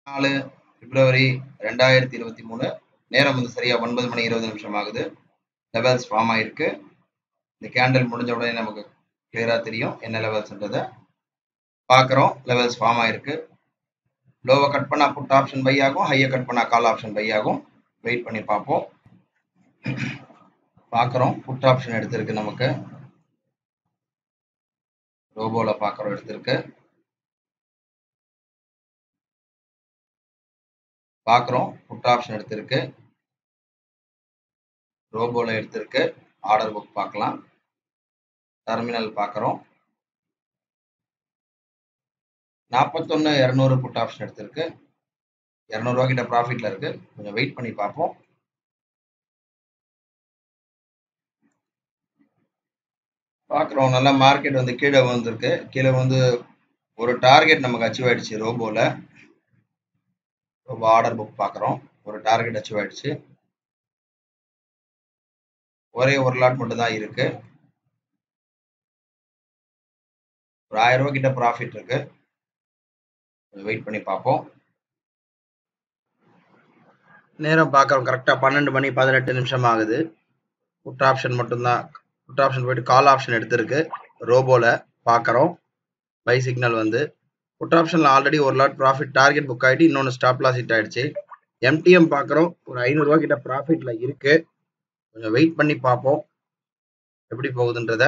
நாலு பிப்ரவரி ரெண்டாயிரத்தி இருபத்தி மூணு நேரம் வந்து சரியா ஒன்பது மணி இருபது நிமிஷம் ஆகுது லெவல்ஸ் ஃபார்ம் ஆயிருக்கு இந்த கேண்டில் முடிஞ்ச உடனே நமக்கு கிளியரா தெரியும் என்ன லெவல்ஸ்ன்றதை பார்க்குறோம் லெவல்ஸ் ஃபார்ம் ஆயிருக்கு லோவை கட் பண்ணா புட் ஆப்ஷன் பை ஆகும் ஹையை கட் பண்ணா கால் ஆப்ஷன் பை ஆகும் வெயிட் பண்ணி பார்ப்போம் பார்க்குறோம் புட் ஆப்ஷன் எடுத்திருக்கு நமக்கு ரோபோல பார்க்குறோம் எடுத்திருக்கு பார்க்குறோம் புட் ஆப்ஷன் எடுத்திருக்கு ரோபோல எடுத்திருக்கு ஆர்டர் புக் பார்க்கலாம் டெர்மினல் பார்க்குறோம் நாற்பத்தொன்று இரநூறு புட் ஆப்ஷன் எடுத்திருக்கு இரநூறுவா கிட்ட ப்ராஃபிட்ல இருக்கு கொஞ்சம் வெயிட் பண்ணி பார்ப்போம் பார்க்குறோம் நல்லா மார்க்கெட் வந்து கீழே வந்திருக்கு கீழே வந்து ஒரு டார்கெட் நமக்கு அச்சீவ் ஆயிடுச்சு ரோபோல ரோபோ ஆர்டர் புக் பார்க்குறோம் ஒரு டார்கெட் அச்சீவ் ஆயிடுச்சு ஒரே ஒரு லாட் மட்டும் தான் இருக்கு ஒரு ஆயிரம் ரூபாய் கிட்ட ப்ராஃபிட் இருக்கு வெயிட் பண்ணி பார்ப்போம் நேரம் பார்க்குறோம் கரெக்டாக பன்னெண்டு மணி பதினெட்டு நிமிஷம் ஆகுது புட் ஆப்ஷன் மட்டும்தான் புட் ஆப்ஷன் போயிட்டு கால் ஆப்ஷன் எடுத்திருக்கு ரோபோல பார்க்குறோம் பை சிக்னல் வந்து புட் ஆப்ஷனில் ஆல்ரெடி ஒரு லாட் ப்ராஃபிட் டார்கெட் புக் ஆகிட்டு இன்னொன்று ஸ்டாப் லாஸ் ஹிட் ஆயிடுச்சு எம்டிஎம் பார்க்குறோம் ஒரு ஐநூறுரூவா கிட்ட ப்ராஃபிட்ல இருக்கு கொஞ்சம் வெயிட் பண்ணி பார்ப்போம் எப்படி போகுதுன்றத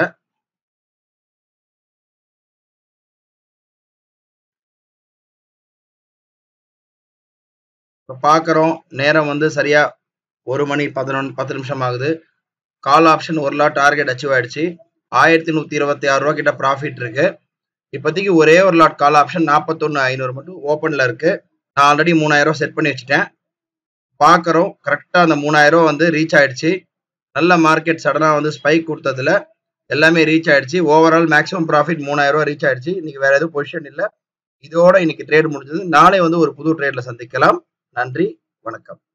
இப்போ பார்க்குறோம் நேரம் வந்து சரியா ஒரு மணி பதினொன்று பத்து நிமிஷம் ஆகுது கால் ஆப்ஷன் ஒரு லாட் டார்கெட் அச்சீவ் ஆயிடுச்சு ஆயிரத்தி நூற்றி இருபத்தி ஆறு ரூபா கிட்ட ப்ராஃபிட் இருக்கு இப்போதைக்கு ஒரே ஒரு லாட் கால் ஆப்ஷன் நாற்பத்தொன்று ஐநூறு மட்டும் ஓப்பனில் இருக்கு நான் ஆல்ரெடி மூணாயிரம் செட் பண்ணி வச்சுட்டேன் பார்க்குறோம் கரெக்டாக அந்த மூணாயிரம் வந்து ரீச் ஆயிடுச்சு நல்ல மார்க்கெட் சடனாக வந்து ஸ்பைக் கொடுத்ததுல எல்லாமே ரீச் ஆயிடுச்சு ஓவரால் மேக்ஸிமம் ப்ராஃபிட் மூணாயிரம் ரூபா ரீச் ஆயிடுச்சு இன்னைக்கு வேற எதுவும் பொசிஷன் இல்லை இதோட இன்னைக்கு ட்ரேட் முடிஞ்சது நாளை வந்து ஒரு புது ட்ரேட்ல சந்திக்கலாம் நன்றி வணக்கம்